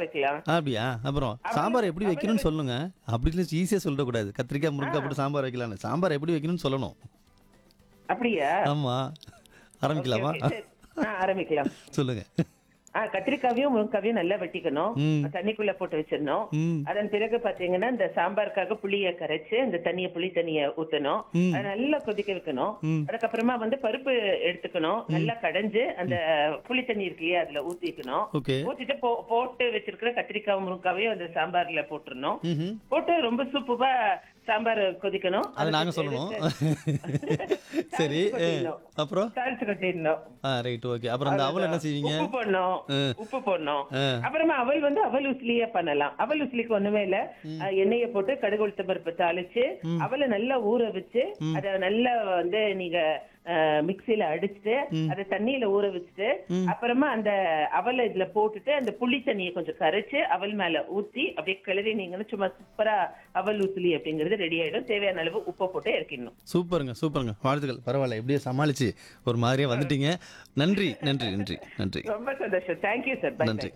வைக்கலாம் அப்படியா அப்புறம் சாம்பார் எப்படி வைக்கணும்னு சொல்லுங்க அப்படின்னு ஈஸியாக சொல்லக்கூடாது கத்திரிக்காய் முருங்கக்காய் போட்டு சாம்பார் வைக்கலாம்னு சாம்பார் எப்படி வைக்கணும்னு சொல்லணும் அப்படியா ஆமா ஆரம்பிக்கலாமா Okay, okay, சரி. ஆ, ஆரம்பிக்கலாம் சொல்லுங்க ஆ, கத்திரிக்காவையும் முருங்காவையும் நல்லா வெட்டிக்கணும் ம். தண்ணிக்குள்ள போட்டு வச்சிடணும் ம் அதன் பிறகு பாத்தீங்கன்னா இந்த சாம்பாருக்காக புளிய கரைச்சு அந்த தண்ணிய புளி தண்ணிய ஊத்தணும் ம். அதை நல்லா கொதிக்க வைக்கணும் ம். அதுக்கப்புறமா வந்து பருப்பு எடுத்துக்கணும் நல்லா கடைஞ்சு அந்த புளி தண்ணி இருக்கு இல்லையா அதுல ஊத்திக்கணும் ஓகே ஊத்திட்டு போ- போட்டு வச்சிருக்கிற கத்திரிக்காய் முருங்காவையும் அந்த சாம்பார்ல போட்டுறணும் ம் போட்டு ரொம்ப சூப்பரா சாம்பார் கொதிக்கணும் அது நாங்க சொல்லணும் சரி கொட்டிடணும். அப்புறம் தாளிச்சு கொட்டிடணும் ஆ ரைட் ஓகே அப்புறம் அந்த அவல் என்ன செய்வீங்க உப்பு போடணும் ஆ. உப்பு போடணும் ஆ. அப்புறமா அவல் வந்து அவல் உசிலியே பண்ணலாம் அவல் உசிலிக்கு ஒண்ணுமே இல்ல அஹ், எண்ணெயை போட்டு கடுகு உளுத்த பருப்பு தாளிச்சு அவலை நல்லா ஊற வச்சு அத நல்லா வந்து நீங்க அஹ், மிக்ஸில அடிச்சுட்டு அதை தண்ணியில ஊற வச்சுட்டு அப்புறமா அந்த அவலை இதுல போட்டுட்டு அந்த புளி தண்ணியை கொஞ்சம் கரைச்சு அவல் மேல ஊத்தி அப்படியே கிளறினீங்கன்னா சும்மா சூப்பரா அவல் உசிலி அப்படிங்கிறது ரெடி ஆயிடும் தேவையான அளவு உப்பை போட்டு இறக்கிடணும் சூப்பருங்க சூப்பருங்க வாழ்த்துக்கள் பரவாயில்ல எப்படியோ சமாளிச்சு ஒரு மாதிரியா வந்துட்டீங்க நன்றி நன்றி நன்றி நன்றி ரொம்ப சந்தோஷம் தேங்க்யூ சார் பை நன்றி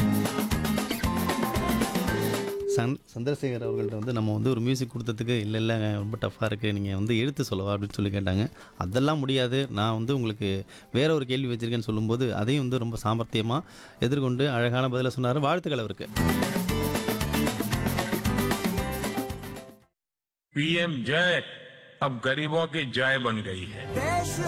சந் சந்திரசேகர் அவர்கள்ட்ட வந்து நம்ம வந்து ஒரு மியூசிக் கொடுத்ததுக்கு இல்லை இல்லை ரொம்ப டஃப்பாக இருக்குது நீங்கள் வந்து எழுத்து சொல்லவா அப்படின்னு சொல்லி கேட்டாங்க அதெல்லாம் முடியாது நான் வந்து உங்களுக்கு வேற ஒரு கேள்வி வச்சிருக்கேன்னு சொல்லும்போது அதையும் வந்து ரொம்ப சாமர்த்தியமாக எதிர்கொண்டு அழகான பதிலை சொன்னார் வாழ்த்துக்கள் அவருக்கு पीएम जय अब गरीबों की जय बन गई है